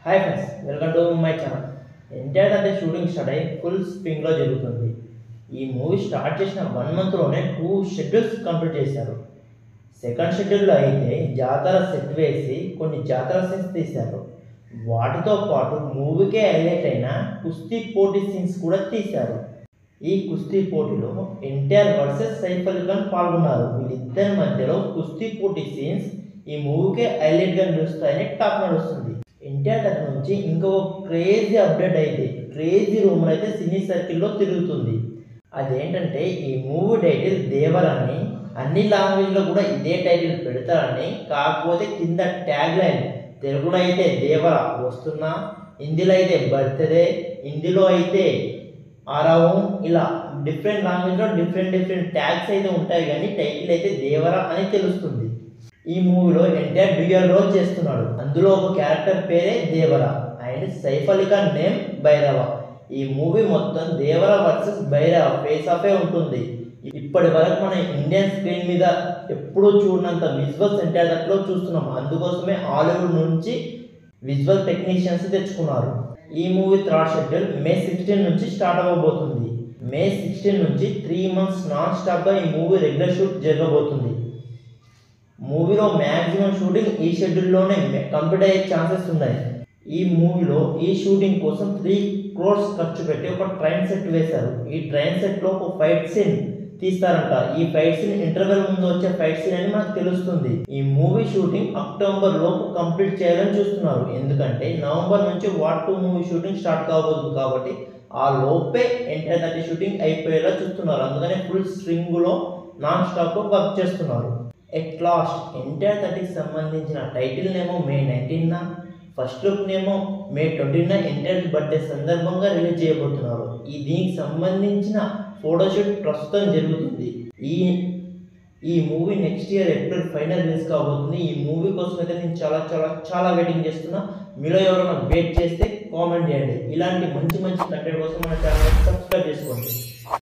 hi friends welcome to my channel NTR అంటే shooting start అయ్యి full స్ప్రింగ్లో జరుగుతుంది ఈ మూవీ స్టార్ట్ చేసిన వన్ మంత్లోనే టూ షెడ్యూల్స్ కంప్లీట్ చేశారు సెకండ్ షెడ్యూల్లో అయితే జాతర సెట్ వేసి కొన్ని జాతర సీన్స్ తీశారు వాటితో పాటు మూవీకే హైలైట్ అయిన కుస్తీ పోటీ సీన్స్ కూడా తీశారు ఈ కుస్తీ పోటీలో ఎన్టీఆర్ వర్సెస్ సైఫ్ అలీ ఖాన్ పాల్గొన్నారు వీళ్ళిద్దరి మధ్యలో కుస్తీ పోటీ సీన్స్ ఈ మూవీకే హైలైట్గా నిలుస్తాయని టాప్ నడుస్తుంది ఎన్టీఆర్ దగ్గర నుంచి ఇంకొక క్రేజీ అప్డేట్ అయితే క్రేజీ రూమర్ అయితే సినీ సర్కిల్లో తిరుగుతుంది అదేంటంటే ఈ మూవీ టైటిల్ దేవరని అన్ని లాంగ్వేజ్లో కూడా ఇదే టైటిల్ పెడతారని కాకపోతే కింద ట్యాగ్ లైన్ తెలుగులో అయితే దేవర వస్తున్నా హిందీలో అయితే బర్త్డే హిందీలో అయితే ఆరావం ఇలా డిఫరెంట్ లాంగ్వేజ్లో డిఫరెంట్ డిఫరెంట్ ట్యాగ్స్ అయితే ఉంటాయి కానీ టైటిల్ అయితే దేవర అని తెలుస్తుంది ఈ మూవీలో ఎన్టీఆర్ డ్యూయల్ రోల్ చేస్తున్నాడు అందులో ఒక క్యారెక్టర్ పేరే దేవర అండ్ సైఫ్ అలీ ఖాన్ నేమ్ భైరవ ఈ మూవీ మొత్తం దేవర వర్సెస్ భైరవ ఫేస్ ఆఫే ఉంటుంది ఇప్పటి వరకు మన ఇండియన్ స్క్రీన్ మీద ఎప్పుడూ చూడనంత విజువల్స్ ఎన్టీఆర్ దాంట్లో చూస్తున్నాం అందుకోసమే హాలీవుడ్ నుంచి విజువల్ టెక్నీషియన్స్ తెచ్చుకున్నారు ఈ movie third schedule May sixteen నుంచి స్టార్ట్ అవ్వబోతుంది మే సిక్స్టీన్ నుంచి త్రీ మంత్స్ నాన్ స్టాప్గా ఈ మూవీ రెగ్యులర్ షూట్ జరగబోతుంది మూవీలో మ్యాక్సిమం షూటింగ్ ఈ షెడ్యూల్లోనే కంప్లీట్ అయ్యే ఛాన్సెస్ ఉన్నాయి ఈ మూవీలో ఈ షూటింగ్ కోసం త్రీ క్రోర్స్ ఖర్చు పెట్టి ఒక ట్రైన్ సెట్ వేశారు ఈ ట్రైన్ సెట్లో ఒక ఫైట్ సీన్ తీస్తారంట ఈ ఫైట్ సీన్ ఇంటర్వెల్ ముందు వచ్చే ఫైట్ సీన్ అని మనకు తెలుస్తుంది ఈ మూవీ షూటింగ్ అక్టోబర్ లోపు కంప్లీట్ చేయాలని చూస్తున్నారు ఎందుకంటే నవంబర్ నుంచి War two movie shooting start కాబోతుంది కాబట్టి ఆ లోపే ఎంటైర్ థర్టీ షూటింగ్ అయిపోయేలా చూస్తున్నారు అందుకనే ఫుల్ స్ట్రింగ్లో నాన్ స్టాప్ వర్క్ చేస్తున్నారు ఎట్ లాస్ట్ ఎన్టీఆర్ థర్టీకి సంబంధించిన టైటిల్ నేమో మే నైన్టీన్న ఫస్ట్ లుక్ నేమో మే ట్వంటీన ఎన్టీఆర్ బర్త్డే సందర్భంగా రిలీజ్ చేయబోతున్నారు ఈ దీనికి సంబంధించిన ఫోటోషూట్ ప్రస్తుతం జరుగుతుంది ఈ ఈ movie next year April final release కాబోతుంది ఈ మూవీ కోసం అయితే నేను చాలా చాలా చాలా వెయిటింగ్ చేస్తున్నా మీలో ఎవరైనా వెయిట్ చేస్తే కామెంట్ చేయండి ఇలాంటి మంచి మంచి కంటెంట్ కోసం మన ఛానల్ సబ్స్క్రైబ్ చేసుకోండి